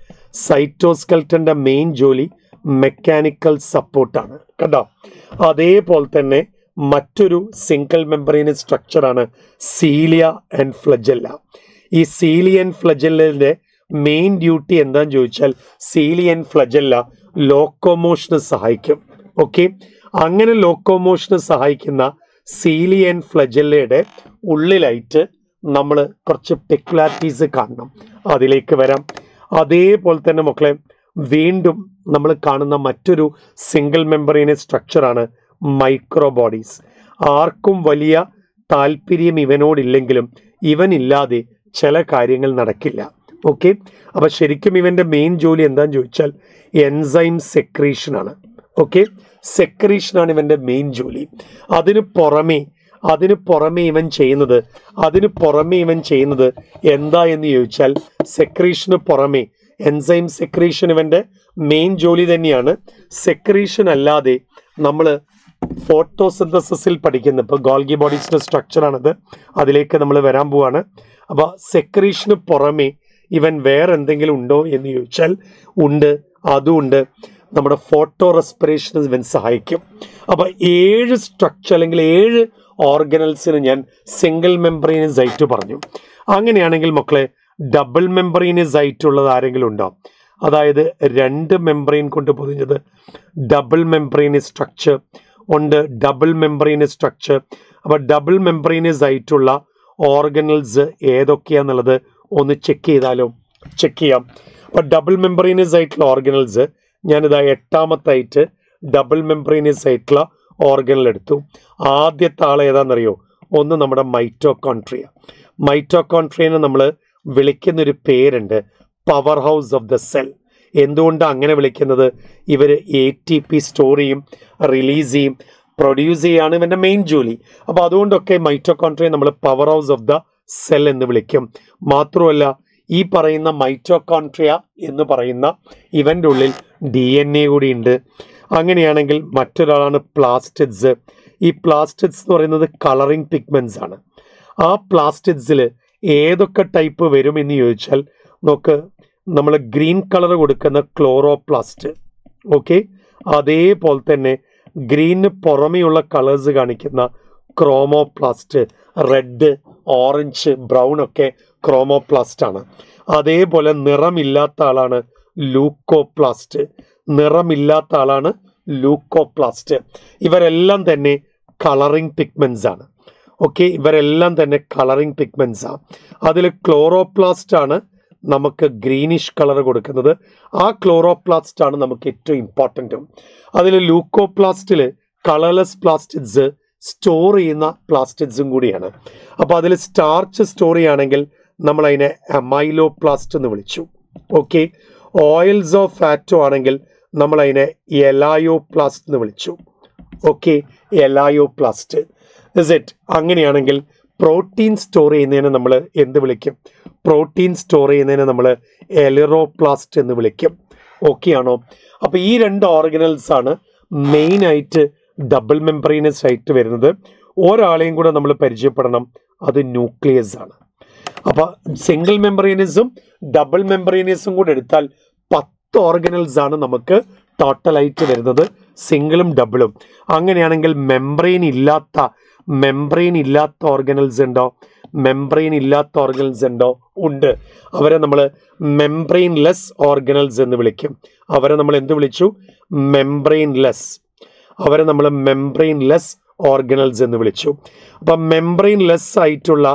സൈറ്റോസ്കെൽറ്റന്റെ മെയിൻ ജോലി മെക്കാനിക്കൽ സപ്പോർട്ടാണ് കണ്ടോ അതേപോലെ തന്നെ മറ്റൊരു സിംഗിൾ മെമ്പറിന് സ്ട്രക്ചറാണ് സീലിയ ആൻഡ് ഫ്ലജല്ല ഈ സീലിയ ആൻഡ് ഫ്ലജല്ലിന്റെ മെയിൻ ഡ്യൂട്ടി എന്താന്ന് ചോദിച്ചാൽ സീലിയ ആൻഡ് ഫ്ലജല്ല ലോക്കോമോഷന് സഹായിക്കും ഓക്കെ അങ്ങനെ ലോക്കോമോഷന് സഹായിക്കുന്ന സീലിയ ആൻഡ് ഫ്ലജല്ലയുടെ ഉള്ളിലായിട്ട് നമ്മൾ കുറച്ച് പെക്കുലാരിറ്റീസ് കാണണം അതിലേക്ക് വരാം അതേപോലെ തന്നെ മക്കളെ വീണ്ടും നമ്മൾ കാണുന്ന മറ്റൊരു സിംഗിൾ മെമ്പറിനെ സ്ട്രക്ചറാണ് മൈക്രോ ബോഡീസ് ആർക്കും വലിയ താല്പര്യം ഇവനോടില്ലെങ്കിലും ഇവനില്ലാതെ ചില കാര്യങ്ങൾ നടക്കില്ല ഓക്കെ അപ്പൊ ശരിക്കും ഇവന്റെ മെയിൻ ജോലി എന്താന്ന് ചോദിച്ചാൽ എൻസൈം സെക്രീഷൻ ആണ് ഓക്കെ സെക്രീഷൻ ആണ് ഇവന്റെ മെയിൻ ജോലി അതിന് പുറമേ അതിന് പുറമേ ഇവൻ ചെയ്യുന്നത് അതിന് പുറമേ ഇവൻ ചെയ്യുന്നത് എന്താ എന്ന് ചോദിച്ചാൽ സെക്രീഷന് പുറമേ എൻസൈം സെക്രീഷൻ ഇവന്റെ മെയിൻ ജോലി തന്നെയാണ് സെക്രീഷൻ അല്ലാതെ നമ്മൾ ഫോട്ടോസിന്തസിസിൽ പഠിക്കുന്ന ഇപ്പോൾ ഗോൾഗി ബോഡീസിന്റെ സ്ട്രക്ചറാണിത് അതിലേക്ക് നമ്മൾ വരാൻ പോവാണ് അപ്പോൾ സെക്രീഷന് പുറമേ ഇവൻ വേറെ എന്തെങ്കിലും ഉണ്ടോ എന്ന് ചോദിച്ചാൽ ഉണ്ട് അതുമുണ്ട് നമ്മുടെ ഫോട്ടോ റെസ്പിറേഷന് ഇവൻ സഹായിക്കും അപ്പൊ ഏഴ് സ്ട്രക്ചർ അല്ലെങ്കിൽ ഏഴ് ഓർഗനൽസിന് ഞാൻ സിംഗിൾ മെമ്പറീനസ് ആയിട്ട് പറഞ്ഞു അങ്ങനെയാണെങ്കിൽ മക്കളെ ഡബിൾ മെമ്പറീനസ് ആയിട്ടുള്ളത് ആരെങ്കിലും ഉണ്ടോ അതായത് രണ്ട് മെമ്പറൈൻ കൊണ്ട് പൊതിഞ്ഞത് ഡബിൾ മെമ്പറൈന് സ്ട്രക്ചർ ഉണ്ട് ഡബിൾ മെമ്പറൈന് സ്ട്രക്ചർ അപ്പൊ ഡബിൾ മെമ്പറൈനസ് ആയിട്ടുള്ള ഓർഗനൽസ് ഏതൊക്കെയാന്നുള്ളത് ഒന്ന് ചെക്ക് ചെയ്താലോ ചെക്ക് ചെയ്യാം അപ്പൊ ഡബിൾ മെമ്പറൈനസ് ആയിട്ടുള്ള ഓർഗനൽസ് ഞാനിതാ എട്ടാമത്തായിട്ട് ഡബിൾ മെമ്പറൈനസ് ആയിട്ടുള്ള ഓർഗനൽ എടുത്തു ആദ്യത്തെ ആൾ ഏതാണെന്നറിയോ ഒന്ന് നമ്മുടെ മൈറ്റോകോൺട്രിയ മൈറ്റോകോൺട്രിയനെ നമ്മൾ വിളിക്കുന്ന ഒരു പേരുണ്ട് powerhouse of the cell എന്തുകൊണ്ട് അങ്ങനെ വിളിക്കുന്നത് ഇവർ എ ടി പി സ്റ്റോർ ചെയ്യും റിലീസ് ചെയ്യും പ്രൊഡ്യൂസ് ചെയ്യാണ് ഇവന്റെ മെയിൻ ജോലി അപ്പോൾ അതുകൊണ്ടൊക്കെ മൈറ്റോകോൺട്രിയ നമ്മൾ powerhouse of the cell എന്ന് വിളിക്കും മാത്രമല്ല ഈ പറയുന്ന മൈറ്റോകോൺട്രിയ എന്ന് പറയുന്ന ഇവന്റെ ഉള്ളിൽ ഡി എൻ എ കൂടി ഉണ്ട് അങ്ങനെയാണെങ്കിൽ മറ്റൊരാളാണ് പ്ലാസ്റ്റിഡ്സ് ഈ പ്ലാസ്റ്റിഡ്സ് എന്ന് പറയുന്നത് കളറിംഗ് പിഗ്മെന്റ്സ് ആണ് ആ പ്ലാസ്റ്റിഡ്സിൽ ഏതൊക്കെ ടൈപ്പ് വരും എന്ന് ചോദിച്ചാൽ നോക്ക് നമ്മൾ ഗ്രീൻ കളർ കൊടുക്കുന്ന ക്ലോറോപ്ലാസ്റ്റ് ഓക്കെ അതേപോലെ തന്നെ ഗ്രീന് പുറമെയുള്ള കളേഴ്സ് കാണിക്കുന്ന ക്രോമോപ്ലാസ്റ്റ് റെഡ് ഓറഞ്ച് ബ്രൗൺ ഒക്കെ ക്രോമോപ്ലാസ്റ്റ് ആണ് അതേപോലെ നിറമില്ലാത്ത ആളാണ് ലൂക്കോപ്ലാസ്റ്റ് നിറമില്ലാത്ത ആളാണ് ലൂക്കോപ്ലാസ്റ്റ് ഇവരെല്ലാം തന്നെ കളറിംഗ് പിഗ്മെന്റ്സ് ആണ് ഓക്കെ ഇവരെല്ലാം തന്നെ കളറിംഗ് പിഗ്മെന്റ്സ് ആണ് അതിൽ ക്ലോറോപ്ലാസ്റ്റ് ആണ് നമുക്ക് ഗ്രീനിഷ് കളർ കൊടുക്കുന്നത് ആ ക്ലോറോപ്ലാസ്റ്റ് ആണ് നമുക്ക് ഏറ്റവും ഇമ്പോർട്ടൻറ്റും അതിൽ ലൂക്കോപ്ലാസ്റ്റിൽ കളർലെസ് പ്ലാസ്റ്റിഡ്സ് സ്റ്റോർ ചെയ്യുന്ന പ്ലാസ്റ്റിഡ്സും കൂടിയാണ് അപ്പോൾ അതിൽ സ്റ്റാർച്ച് സ്റ്റോർ ചെയ്യുകയാണെങ്കിൽ നമ്മൾ അതിനെ അമൈലോ പ്ലാസ്റ്റ് എന്ന് വിളിച്ചു ഓക്കെ ഓയിൽസ് ഓഫ് ഫാറ്റോ ആണെങ്കിൽ നമ്മൾ അതിനെ എലായോ പ്ലാസ്റ്റ് എന്ന് വിളിച്ചു okay elaioplast is it അങ്ങനെയാണെങ്കിൽ പ്രോട്ടീൻ സ്റ്റോർ ചെയ്യുന്നതിന് നമ്മൾ എന്ത് വിളിക്കും പ്രോട്ടീൻ സ്റ്റോർ ചെയ്യുന്നതിന് നമ്മൾ എലിറോപ്ലാസ്റ്റ് എന്ന് വിളിക്കും ഓക്കെ ആണോ അപ്പോൾ ഈ രണ്ട് ഓർഗനൽസ് ആണ് മെയിൻ ആയിട്ട് ഡബിൾ മെമ്പറീനസ് ആയിട്ട് വരുന്നത് ഒരാളെയും കൂടെ നമ്മൾ പരിചയപ്പെടണം അത് ന്യൂക്ലിയസ് ആണ് അപ്പൊ സിംഗിൾ മെമ്പറീനിസും ഡബിൾ മെമ്പറീനിസും കൂടെ എടുത്താൽ പത്ത് ഓർഗനൽസ് ആണ് നമുക്ക് ടോട്ടലായിട്ട് വരുന്നത് സിംഗിളും ഡബിളും അങ്ങനെയാണെങ്കിൽ മെംബ്രെയിൻ ഇല്ലാത്ത മെംബ്രെയിൻ ഇല്ലാത്ത ഓർഗനൽസ് ഉണ്ടോ മെംബ്രെയിൻ ഇല്ലാത്ത ഓർഗനൽസ് ഉണ്ടോ ഉണ്ട് അവരെ നമ്മൾ മെംബ്രെയിൻ ലെസ് ഓർഗനൽസ് എന്ന് വിളിക്കും അവരെ നമ്മൾ എന്ത് വിളിച്ചു മെംബ്രെയിൻ ലെസ് അവരെ നമ്മൾ മെംബ്രെയിൻ ലെസ് ഓർഗനൽസ് എന്ന് വിളിച്ചു അപ്പം മെംബ്രെയിൻ ലെസ് ആയിട്ടുള്ള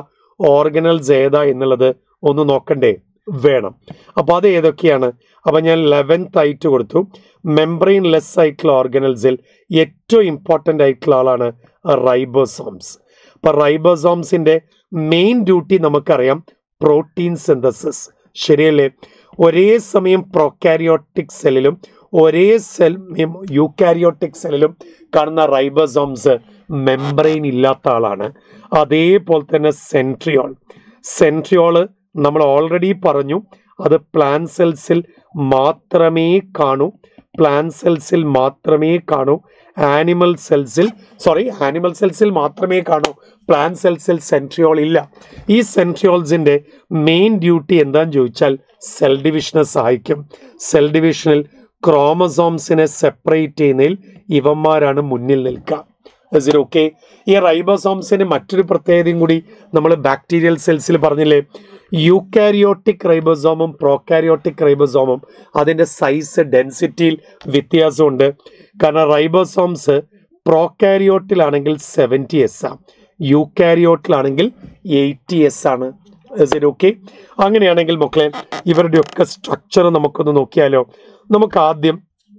ഓർഗനൽസ് ഏതാ എന്നുള്ളത് ഒന്ന് നോക്കണ്ടേ വേണം അപ്പോൾ അത് ഏതൊക്കെയാണ് അപ്പം ഞാൻ ലെവൻത്ത് ആയിട്ട് കൊടുത്തു മെംബ്രെയിൻ ലെസ് ആയിട്ടുള്ള ഓർഗനൽസിൽ ഏറ്റവും ഇമ്പോർട്ടൻ്റ് ആയിട്ടുള്ള ആളാണ് റൈബോസോംസ് അപ്പം റൈബോസോംസിൻ്റെ മെയിൻ ഡ്യൂട്ടി നമുക്കറിയാം പ്രോട്ടീൻ സിന്തസിസ് ശരിയല്ലേ ഒരേ സമയം പ്രൊക്കാരിയോട്ടിക് സെല്ലിലും ഒരേ സെൽ യൂക്കാരിയോട്ടിക് സെല്ലിലും കാണുന്ന റൈബോസോംസ് മെംബ്രെയിൻ ഇല്ലാത്ത ആളാണ് അതേപോലെ തന്നെ സെൻട്രിയോൾ സെൻട്രിയോള് നമ്മൾ ഓൾറെഡി പറഞ്ഞു അത് പ്ലാൻ സെൽസിൽ മാത്രമേ കാണൂ പ്ലാൻ സെൽസിൽ മാത്രമേ കാണൂ ആനിമൽ സെൽസിൽ സോറി ആനിമൽ സെൽസിൽ മാത്രമേ കാണൂ പ്ലാൻ സെൽസിൽ സെൻട്രിയോൾ ഇല്ല ഈ സെൻട്രിയോൾസിൻ്റെ മെയിൻ ഡ്യൂട്ടി എന്താണെന്ന് ചോദിച്ചാൽ സെൽ ഡിവിഷനെ സഹായിക്കും സെൽ ഡിവിഷനിൽ ക്രോമസോംസിനെ സെപ്പറേറ്റ് ചെയ്യുന്നതിൽ ഇവന്മാരാണ് മുന്നിൽ നിൽക്കുക ഇസ് ഓക്കെ ഈ റൈബോസോംസിന് മറ്റൊരു പ്രത്യേകതയും കൂടി നമ്മൾ ബാക്ടീരിയൽ സെൽസിൽ പറഞ്ഞില്ലേ യൂക്കാരിയോട്ടിക് റൈബോസോമും പ്രോക്കാരിയോട്ടിക് റൈബോസോമും അതിൻ്റെ സൈസ് ഡെൻസിറ്റിയിൽ വ്യത്യാസമുണ്ട് കാരണം റൈബോസോംസ് പ്രോക്കാരിയോട്ടിലാണെങ്കിൽ സെവൻറ്റി എസ് ആണ് യൂക്കാരിയോട്ടിലാണെങ്കിൽ എയ്റ്റി എസ് ആണ് ഇസ് ഓക്കെ അങ്ങനെയാണെങ്കിൽ മക്കളെ ഇവരുടെയൊക്കെ സ്ട്രക്ചർ നമുക്കൊന്ന് നോക്കിയാലോ നമുക്ക് ആദ്യം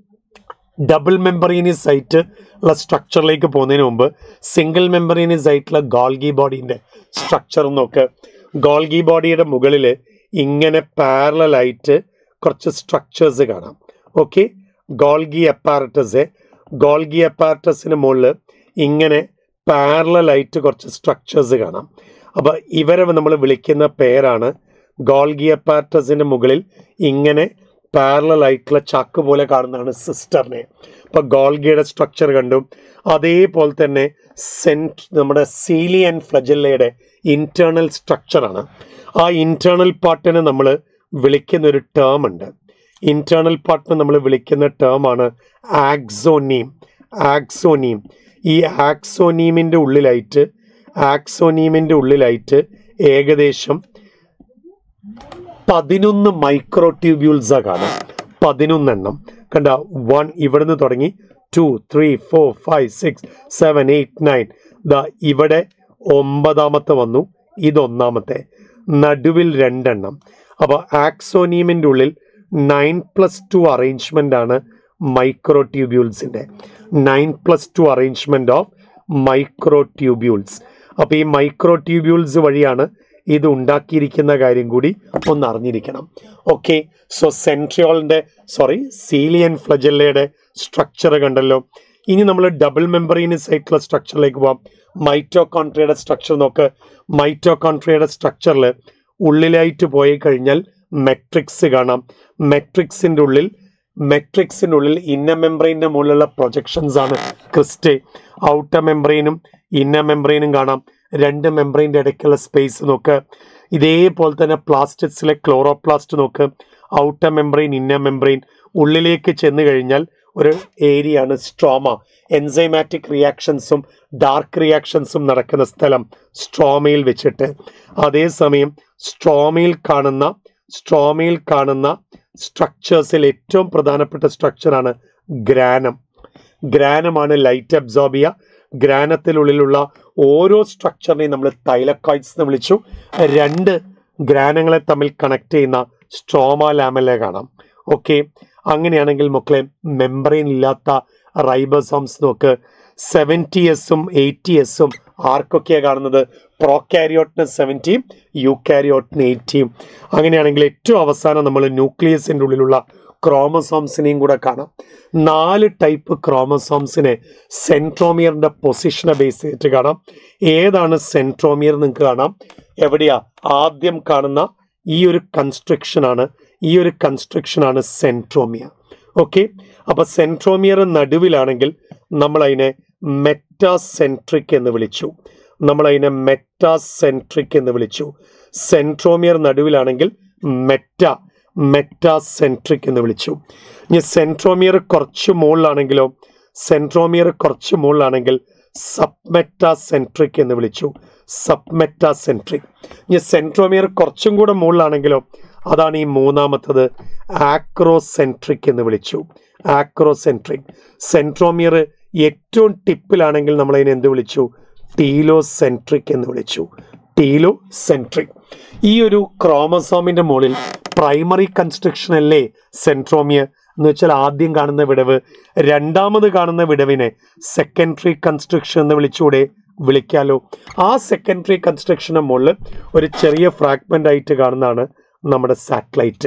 ഡബിൾ മെമ്പറീനിയസ് ആയിട്ട് ഉള്ള സ്ട്രക്ചറിലേക്ക് പോകുന്നതിന് മുമ്പ് സിംഗിൾ മെമ്പറീനിയസ് ആയിട്ടുള്ള ഗോൾഗി ബോഡീൻ്റെ സ്ട്രക്ചർ നോക്ക് ഗോൾഗി ബോഡിയുടെ മുകളിൽ ഇങ്ങനെ പാരലായിട്ട് കുറച്ച് സ്ട്രക്ചേഴ്സ് കാണാം ഓക്കെ ഗോൾഗി അപ്പാരറ്റസ് ഗോൾഗി അപ്പാരറ്റസിന് മുകളിൽ ഇങ്ങനെ പാരലായിട്ട് കുറച്ച് സ്ട്രക്ചേഴ്സ് കാണാം അപ്പോൾ ഇവരെ നമ്മൾ വിളിക്കുന്ന പേരാണ് ഗോൾഗി അപ്പാരറ്റസിൻ്റെ മുകളിൽ ഇങ്ങനെ പാരലൽ ആയിട്ടുള്ള ചാക്ക് പോലെ കാണുന്നതാണ് സിസ്റ്ററിനെ അപ്പൊ ഗോൾഗിയുടെ സ്ട്രക്ചർ കണ്ടു അതേപോലെ തന്നെ സെൻറ്റ് നമ്മുടെ സീലിയൻ ഫ്ലജല്ലയുടെ ഇന്റേണൽ സ്ട്രക്ചറാണ് ആ ഇന്റേണൽ പാർട്ടിനെ നമ്മൾ വിളിക്കുന്ന ഒരു ടേം ഉണ്ട് ഇന്റേണൽ പാർട്ടിനെ നമ്മൾ വിളിക്കുന്ന ടേമാണ് ആക്സോനീം ആക്സോനീം ഈ ആക്സോനീമിൻ്റെ ഉള്ളിലായിട്ട് ആക്സോനീമിൻ്റെ ഉള്ളിലായിട്ട് ഏകദേശം പതിനൊന്ന് മൈക്രോ ട്യൂബ്യൂൾസാ കാണാം പതിനൊന്നെണ്ണം കണ്ട വൺ ഇവിടുന്ന് തുടങ്ങി two three four five six seven eight nine ദാ ഇവിടെ ഒമ്പതാമത്തെ വന്നു ഇതൊന്നാമത്തെ നടുവിൽ രണ്ടെണ്ണം അപ്പോൾ ആക്സോനീമിൻ്റെ ഉള്ളിൽ നയൻ പ്ലസ് ടു അറേഞ്ച്മെൻ്റ് ആണ് മൈക്രോ ട്യൂബ്യൂൾസിൻ്റെ nine plus two arrangement of microtubules അപ്പോൾ ഈ മൈക്രോ ട്യൂബ്യൂൾസ് വഴിയാണ് ഇത് ഉണ്ടാക്കിയിരിക്കുന്ന കാര്യം കൂടി ഒന്ന് അറിഞ്ഞിരിക്കണം ഓക്കെ സോ സെൻട്രിയോളിൻ്റെ സോറി സീലിയൻ ഫ്ലജല്ലയുടെ സ്ട്രക്ചർ കണ്ടല്ലോ ഇനി നമ്മൾ ഡബിൾ മെമ്പറീനസ് ആയിട്ടുള്ള സ്ട്രക്ചറിലേക്ക് പോവാം മൈറ്റോകോൺട്രിയയുടെ സ്ട്രക്ചർ നോക്ക് മൈറ്റോകോൺട്രിയയുടെ സ്ട്രക്ചറിൽ ഉള്ളിലായിട്ട് പോയി കഴിഞ്ഞാൽ മെട്രിക്സ് കാണാം മെട്രിക്സിൻ്റെ ഉള്ളിൽ മെട്രിക്സിൻ്റെ ഉള്ളിൽ ഇന്ന മെംബ്രെയിൻ്റെ മുകളിലുള്ള പ്രൊജക്ഷൻസ് ആണ് ക്രിസ്റ്റേ ഔട്ടർ മെംബ്രെയിനും ഇന്ന മെംബ്രെയിനും കാണാം രണ്ട് മെംബ്രെയിൻ്റെ ഇടയ്ക്കുള്ള സ്പേസ് നോക്ക് ഇതേപോലെ തന്നെ പ്ലാസ്റ്റിക്സിലെ ക്ലോറോപ്ലാസ്റ്റ് നോക്ക് ഔട്ടർ മെംബ്രെയിൻ ഇന്ന മെംബ്രെയിൻ ഉള്ളിലേക്ക് ചെന്ന് കഴിഞ്ഞാൽ ഒരു ഏരിയ ആണ് സ്ട്രോമ എൻസൈമാറ്റിക് റിയാക്ഷൻസും ഡാർക്ക് റിയാക്ഷൻസും നടക്കുന്ന സ്ഥലം സ്ട്രോമയിൽ വെച്ചിട്ട് അതേസമയം സ്ട്രോമയിൽ കാണുന്ന സ്ട്രോമയിൽ കാണുന്ന സ്ട്രക്ചേഴ്സിൽ ഏറ്റവും പ്രധാനപ്പെട്ട സ്ട്രക്ചറാണ് ഗ്രാനം ഗ്രാനമാണ് ലൈറ്റ് അബ്സോർബിയ ഗ്രാനത്തിനുള്ളിലുള്ള ഓരോ സ്ട്രക്ചറിനെയും നമ്മൾ തൈലക്കോയിഡ്സ് എന്ന് വിളിച്ചു രണ്ട് ഗ്രാനങ്ങളെ തമ്മിൽ കണക്ട് ചെയ്യുന്ന സ്ട്രോമ ലാമലെ കാണാം ഓക്കെ അങ്ങനെയാണെങ്കിൽ മക്കളെ മെമ്പറൈൻ ഇല്ലാത്ത റൈബോസോംസ് നോക്ക് സെവൻറ്റി എസും എയ്റ്റി എസും ആർക്കൊക്കെയാണ് കാണുന്നത് പ്രോകാരിയോട്ടിന് സെവൻറ്റിയും യൂക്കാരിയോട്ടിന് എയ്റ്റിയും അങ്ങനെയാണെങ്കിൽ ഏറ്റവും അവസാനം നമ്മൾ ന്യൂക്ലിയസിൻ്റെ ഉള്ളിലുള്ള ക്രോമസോംസിനെയും കൂടെ കാണാം നാല് ടൈപ്പ് ക്രോമസോംസിനെ സെൻട്രോമിയറിന്റെ പൊസിഷനെ ബേസ് ചെയ്തിട്ട് കാണാം ഏതാണ് സെൻട്രോമിയർ നിങ്ങൾക്ക് കാണാം എവിടെയാ ആദ്യം കാണുന്ന ഈ ഒരു കൺസ്ട്രക്ഷൻ ആണ് ഈ ഒരു കൺസ്ട്രക്ഷൻ ആണ് സെൻട്രോമിയർ ഓക്കെ അപ്പൊ സെൻട്രോമിയർ നടുവിലാണെങ്കിൽ നമ്മൾ അതിനെ മെറ്റാസെൻട്രിക് എന്ന് വിളിച്ചു നമ്മൾ അതിനെ മെറ്റാസെൻട്രിക് എന്ന് വിളിച്ചു സെൻട്രോമിയർ നടുവിലാണെങ്കിൽ മെറ്റ മെറ്റാസെൻട്രിക് എന്ന് വിളിച്ചു ഇനി സെൻട്രോമിയർ കുറച്ച് മുകളിലാണെങ്കിലോ സെൻട്രോമിയർ കുറച്ച് മുകളിലാണെങ്കിൽ സബ്മെറ്റാസെൻട്രിക് എന്ന് വിളിച്ചു സബ്മെറ്റാസെൻട്രിക് ഇനി സെൻട്രോമിയർ കുറച്ചും കൂടെ മുകളിലാണെങ്കിലോ അതാണ് ഈ മൂന്നാമത്തത് ആക്രോസെൻട്രിക് എന്ന് വിളിച്ചു ആക്രോസെൻട്രിക് സെൻട്രോമിയർ ഏറ്റവും ടിപ്പിലാണെങ്കിൽ നമ്മൾ അതിനെ എന്ത് വിളിച്ചു ടീലോസെൻട്രിക് എന്ന് വിളിച്ചു ടീലോ സെൻട്രിക് ഈ ഒരു ക്രോമസോമിന്റെ മുകളിൽ പ്രൈമറി കൺസ്ട്രക്ഷൻ അല്ലേ സെൻട്രോമിയ എന്ന് വെച്ചാൽ ആദ്യം കാണുന്ന വിടവ് രണ്ടാമത് കാണുന്ന വിടവിനെ സെക്കൻഡറി കൺസ്ട്രക്ഷൻ എന്ന് വിളിച്ചുകൂടെ വിളിക്കാലോ ആ സെക്കൻഡറി കൺസ്ട്രക്ഷന് മുകളിൽ ഒരു ചെറിയ ഫ്രാഗ്മെന്റ് ആയിട്ട് കാണുന്നതാണ് നമ്മുടെ സാറ്റലൈറ്റ്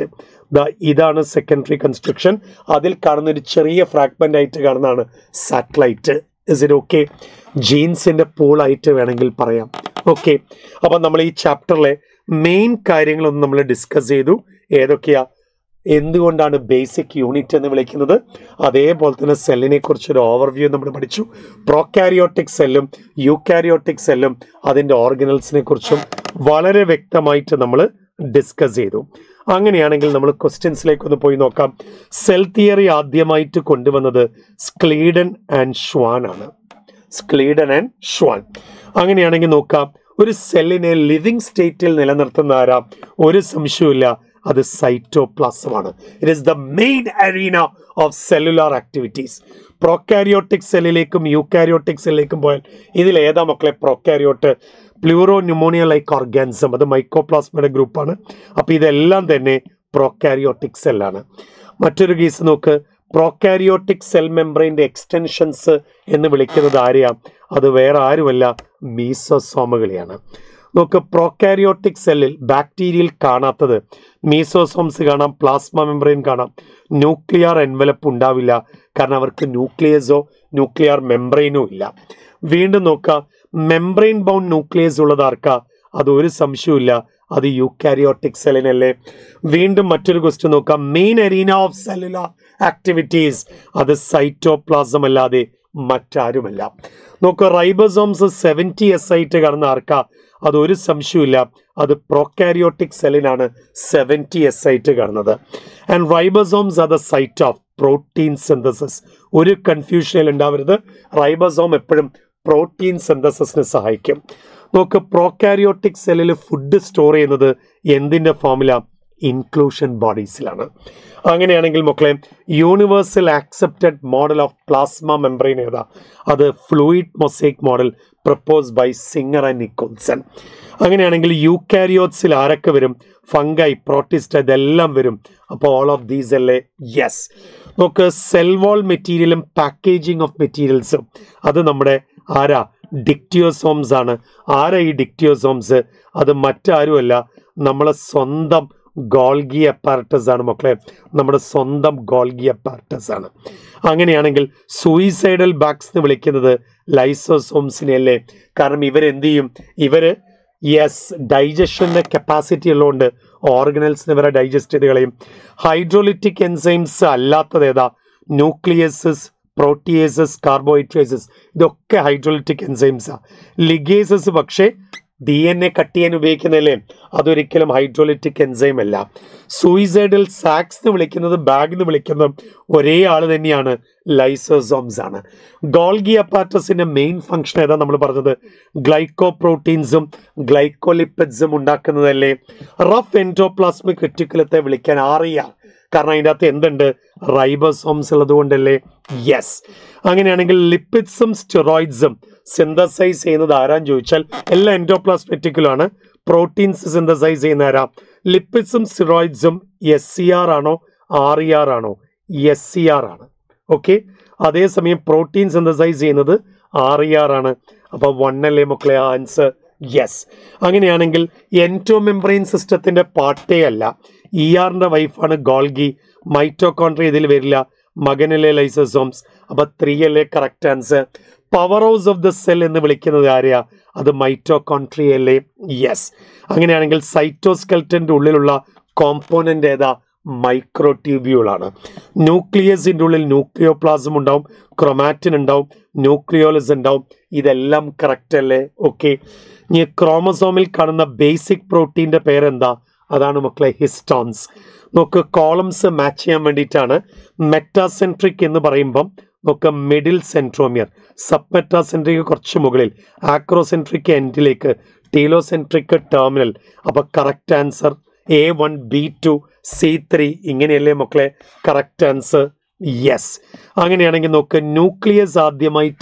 ഇതാണ് സെക്കൻഡറി കൺസ്ട്രക്ഷൻ അതിൽ കാണുന്ന ഒരു ചെറിയ ഫ്രാഗ്മെന്റ് ആയിട്ട് കാണുന്നതാണ് സാറ്റലൈറ്റ് ഇസ് ഇറ്റ് ഓക്കെ ജീൻസിന്റെ പൂളായിട്ട് വേണമെങ്കിൽ പറയാം ഓക്കെ അപ്പം നമ്മൾ ഈ ചാപ്റ്ററിലെ മെയിൻ കാര്യങ്ങളൊന്നും നമ്മൾ ഡിസ്കസ് ചെയ്തു ഏതൊക്കെയാ എന്തുകൊണ്ടാണ് ബേസിക് യൂണിറ്റ് എന്ന് വിളിക്കുന്നത് അതേപോലെ തന്നെ സെല്ലിനെ കുറിച്ചൊരു ഓവർവ്യൂ നമ്മൾ പഠിച്ചു പ്രോകാരിയോട്ടിക് സെല്ലും യൂക്കാരിയോട്ടിക് സെല്ലും അതിൻ്റെ ഓർഗനൽസിനെ കുറിച്ചും വളരെ വ്യക്തമായിട്ട് നമ്മൾ ഡിസ്കസ് ചെയ്തു അങ്ങനെയാണെങ്കിൽ നമ്മൾ ക്വസ്റ്റ്യൻസിലേക്ക് ഒന്ന് പോയി നോക്കാം സെൽ തിയറി ആദ്യമായിട്ട് കൊണ്ടുവന്നത് സ്ക്ലീഡൻ ആൻഡ് ഷ്വാൻ ആണ് സ്ക്ലീഡൻ ആൻഡ് ഷ്വാൻ അങ്ങനെയാണെങ്കിൽ നോക്കാം ഒരു സെല്ലിനെ ലിവിങ് സ്റ്റേറ്റിൽ നിലനിർത്തുന്ന ആരാ ഒരു സംശയവുമില്ല അത് സൈറ്റോപ്ലാസമാണ് it is the main arena of cellular activities prokaryotic സെല്ലിലേക്കും യൂക്കാരിയോട്ടിക് സെല്ലിലേക്കും പോയാൽ ഇതിൽ ഏതാ മക്കളെ prokaryote pleuropneumonia like organism അത് മൈക്കോപ്ലാസ്മയുടെ ഗ്രൂപ്പാണ് അപ്പോൾ ഇതെല്ലാം തന്നെ പ്രോക്കാരിയോട്ടിക് സെല്ലാണ് മറ്റൊരു കേസ് നോക്ക് പ്രോക്കാരിയോട്ടിക് സെൽ മെംബ്രെയിൻ്റെ എക്സ്റ്റൻഷൻസ് എന്ന് വിളിക്കുന്നത് ആരെയാ അത് വേറെ ആരുമല്ല മീസോസോമുകളെയാണ് നോക്ക് പ്രോക്കാരിയോട്ടിക് സെല്ലിൽ ബാക്ടീരിയയിൽ കാണാത്തത് മീസോസോംസ് കാണാം പ്ലാസ്മ മെംബ്രെയിൻ കാണാം ന്യൂക്ലിയർ എൻവലപ്പ് ഉണ്ടാവില്ല കാരണം അവർക്ക് ന്യൂക്ലിയസോ ന്യൂക്ലിയർ മെംബ്രെയിനോ ഇല്ല വീണ്ടും നോക്കാം മെംബ്രെയിൻ ബൗണ്ട് ന്യൂക്ലിയസ് ഉള്ളത് ആർക്കാ അത് ഒരു സംശയവുമില്ല അത് യൂക്കാരിയോട്ടിക് സെല്ലിനല്ലേ വീണ്ടും മറ്റൊരു ക്വസ്റ്റ്യൻ നോക്കാം main arena of cellular activities അത് സൈറ്റോപ്ലാസം അല്ലാതെ മറ്റാരുമല്ല നോക്കുക റൈബോസോംസ് സെവൻറ്റി എസ് ആയിട്ട് കാണുന്ന ആർക്കാ അത് ഒരു സംശയമില്ല അത് പ്രോക്കാരിയോട്ടിക് സെല്ലിനാണ് സെവൻറ്റി എസ് ആയിട്ട് കാണുന്നത് and ribosomes are the site of protein synthesis ഒരു കൺഫ്യൂഷനിൽ ഉണ്ടാവരുത് റൈബോസോം എപ്പോഴും പ്രോട്ടീൻ സിന്തസിസിന് സഹായിക്കും നോക്ക് പ്രോക്കാരിയോട്ടിക് സെല്ലിൽ ഫുഡ് സ്റ്റോർ ചെയ്യുന്നത് എന്തിൻ്റെ ഫോമില ഇൻക്ലൂഷൻ ബോഡീസിലാണ് അങ്ങനെയാണെങ്കിൽ മക്കളെ universal accepted model of plasma membrane ഏതാ അത് fluid mosaic model propose by Singer and Nicolson അങ്ങനെയാണെങ്കിൽ യൂക്കാരിയോട്സിൽ ആരൊക്കെ വരും ഫംഗൈ പ്രോട്ടിസ്റ്റ് ഇതെല്ലാം വരും അപ്പോൾ ഓൾ ഓഫ് ദീസ് അല്ലേ യെസ് നോക്ക് സെൽ വാൾ മെറ്റീരിയലും പാക്കേജിങ് ഓഫ് മെറ്റീരിയൽസും അത് നമ്മുടെ ആരാ ഡിക്റ്റിയോസോംസ് ആണ് ആരാ ഈ ഡിക്റ്റിയോസോംസ് അത് മറ്റാരുമല്ല നമ്മളെ സ്വന്തം ഗോൾഗി അപ്പാരറ്റസ് ആണ് മക്കളെ നമ്മുടെ സ്വന്തം ഗോൾഗി അപ്പാരറ്റസ് ആണ് അങ്ങനെയാണെങ്കിൽ സൂയിസൈഡൽ ബാക്സ് എന്ന് വിളിക്കുന്നത് ലൈസോസോംസിനെ അല്ലേ കാരണം ഇവരെന്ത് ചെയ്യും ഇവര് യെസ് ഡൈജഷന്റെ കപ്പാസിറ്റി ഉള്ളതുകൊണ്ട് ഓർഗനൽസിന് ഇവരെ ഡൈജസ്റ്റ് ചെയ്ത് കളയും ഹൈഡ്രോലിറ്റിക് എൻസൈംസ് അല്ലാത്തത് ഏതാ ന്യൂക്ലിയസസ് പ്രോട്ടിയേസസ് കാർബോഹൈഡ്രേസസ് ഇതൊക്കെ ഹൈഡ്രോലിറ്റിക് എൻസൈംസാണ് ലിഗേസസ് പക്ഷേ ഡി എൻ എ കട്ട് ചെയ്യാൻ ഉപയോഗിക്കുന്നതല്ലേ അതൊരിക്കലും ഹൈഡ്രോലിറ്റിക് എൻസൈം അല്ല സൂയിസൈഡൽ സാക്സ് എന്ന് വിളിക്കുന്നത് ബാഗ് എന്ന് വിളിക്കുന്ന ഒരേ ആള് തന്നെയാണ് ലൈസോസോംസ് ആണ് ഗോൾഗി അപ്പാറ്റസിന്റെ മെയിൻ ഫംഗ്ഷൻ ഏതാ നമ്മൾ പറഞ്ഞത് ഗ്ലൈക്കോ പ്രോട്ടീൻസും ഗ്ലൈക്കോലിപ്പിഡ്സും ഉണ്ടാക്കുന്നതല്ലേ റഫ് എൻഡോപ്ലാസ്മിക് റെറ്റിക്കുലത്തെ വിളിക്കാൻ അറിയാം കാരണം അതിൻ്റെ അകത്ത് എന്തുണ്ട് റൈബോസോംസ് ഉള്ളത് കൊണ്ടല്ലേ യെസ് അങ്ങനെയാണെങ്കിൽ ലിപ്പിഡ്സും സ്റ്റെറോയിഡ്സും സിന്തസൈസ് ചെയ്യുന്നത് ആരാന്ന് ചോദിച്ചാൽ എല്ലാ എൻഡോപ്ലാസ്മെറ്റിക്കിലാണ് പ്രോട്ടീൻസ് സിന്തസൈസ് ചെയ്യുന്ന ആരാ ലിപ്പിഡ്സും സ്റ്റിറോയിഡ്സും എസ് സി ആർ ആണോ ആർ ഇ ആർ ആണോ എസ് സി ആർ ആണ് ഓക്കെ അതേസമയം പ്രോട്ടീൻ സിന്തസൈസ് ചെയ്യുന്നത് ആർ ഇ ആർ ആണ് അപ്പോൾ വൺ അല്ലേ മക്കളെ ആൻസർ യെസ് അങ്ങനെയാണെങ്കിൽ എൻറ്റോമെംബ്രെയിൻ സിസ്റ്റത്തിന്റെ പാർട്ടേ അല്ല ഇ ആറിന്റെ വൈഫാണ് ഗോൾഗി മൈറ്റോകോൺട്രി ഇതിൽ വരില്ല മകനിലെ ലൈസോസോംസ് അപ്പൊ ത്രീ അല്ലേ correct answer powerhouse of the cell എന്ന് വിളിക്കുന്നത് ആരെയാ അത് മൈറ്റോകോൺട്രി അല്ലേ യെസ് അങ്ങനെയാണെങ്കിൽ സൈറ്റോസ്കെൽറ്റന്റെ ഉള്ളിലുള്ള കോമ്പോണന്റ് ഏതാ മൈക്രോ ട്യൂബ്യൂൾ ആണ് ന്യൂക്ലിയസിന്റെ ഉള്ളിൽ ന്യൂക്ലിയോപ്ലാസം ഉണ്ടാവും ക്രൊമാറ്റിൻ ഉണ്ടാവും ന്യൂക്ലിയോലസ് ഉണ്ടാവും ഇതെല്ലാം കറക്റ്റ് അല്ലേ ഓക്കെ ഇനി ക്രോമസോമിൽ കാണുന്ന ബേസിക് പ്രോട്ടീൻ്റെ പേരെന്താ അതാണ് മക്കളെ ഹിസ്റ്റോൺസ് നോക്ക് കോളംസ് മാച്ച് ചെയ്യാൻ വേണ്ടിയിട്ടാണ് മെറ്റാസെൻട്രിക് എന്ന് പറയുമ്പം നോക്ക് മിഡിൽ സെൻട്രോമിയർ സബ് മെറ്റാസെൻട്രിക് കുറച്ച് മുകളിൽ ആക്രോസെൻട്രിക് എൻഡിലേക്ക് ടീലോസെൻട്രിക് ടെർമിനൽ അപ്പോൾ correct answer A one B two C three ഇങ്ങനെയല്ലേ മക്കളെ കറക്റ്റ് ആൻസർ യെസ് അങ്ങനെയാണെങ്കിൽ നോക്ക് ന്യൂക്ലിയസ് ആദ്യമായിട്ട്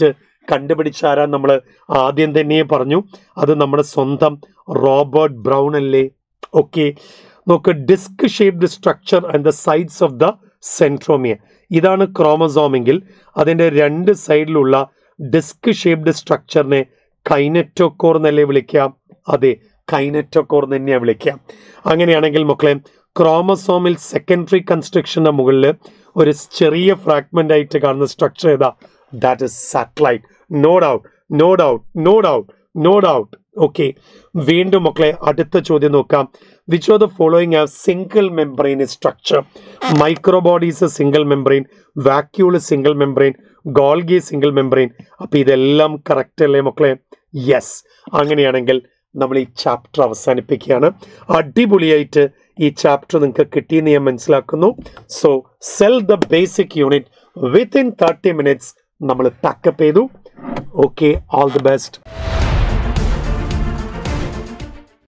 കണ്ടുപിടിച്ചാരാ നമ്മൾ ആദ്യം തന്നെ പറഞ്ഞു അത് നമ്മുടെ സ്വന്തം റോബർട്ട് ബ്രൗൺ അല്ലേ ഓക്കെ നോക്ക് disc shaped structure and the sides of the centromere ഇതാണ് ക്രോമസോം എങ്കിൽ അതിൻ്റെ രണ്ട് സൈഡിലുള്ള ഡിസ്ക് ഷേപ്ഡ് സ്ട്രക്ചറിനെ കൈനറ്റോക്കോർ എന്നല്ലേ വിളിക്കാം അതെ കൈനറ്റോക്കോർ എന്ന് തന്നെയാണ് വിളിക്കാം അങ്ങനെയാണെങ്കിൽ മക്കളെ ക്രോമസോമിൽ സെക്കൻഡറി കൺസ്ട്രക്ഷന്റെ മുകളിൽ ഒരു ചെറിയ ഫ്രാഗ്മെന്റ് ആയിട്ട് കാണുന്ന സ്ട്രക്ചർ ഏതാ that is satellite no doubt no doubt no doubt no doubt okay വീണ്ടും മക്കളെ അടുത്ത ചോദ്യം നോക്കാം which of the following have single membrane structure microbodies single membrane vacuole single membrane Golgi single membrane അപ്പൊ ഇതെല്ലാം കറക്റ്റ് അല്ലേ മക്കളെ യെസ് അങ്ങനെയാണെങ്കിൽ നമ്മൾ ഈ ചാപ്റ്റർ അവസാനിപ്പിക്കുകയാണ് അടിപൊളിയായിട്ട് ഈ ചാപ്റ്റർ നിങ്ങൾക്ക് കിട്ടിയെന്ന് ഞാൻ മനസ്സിലാക്കുന്നു so cell the basic unit within thirty minutes നമ്മൾ പാക്കപ്പ് ചെയ്തു ഓക്കെ ഓൾ ദി ബെസ്റ്റ്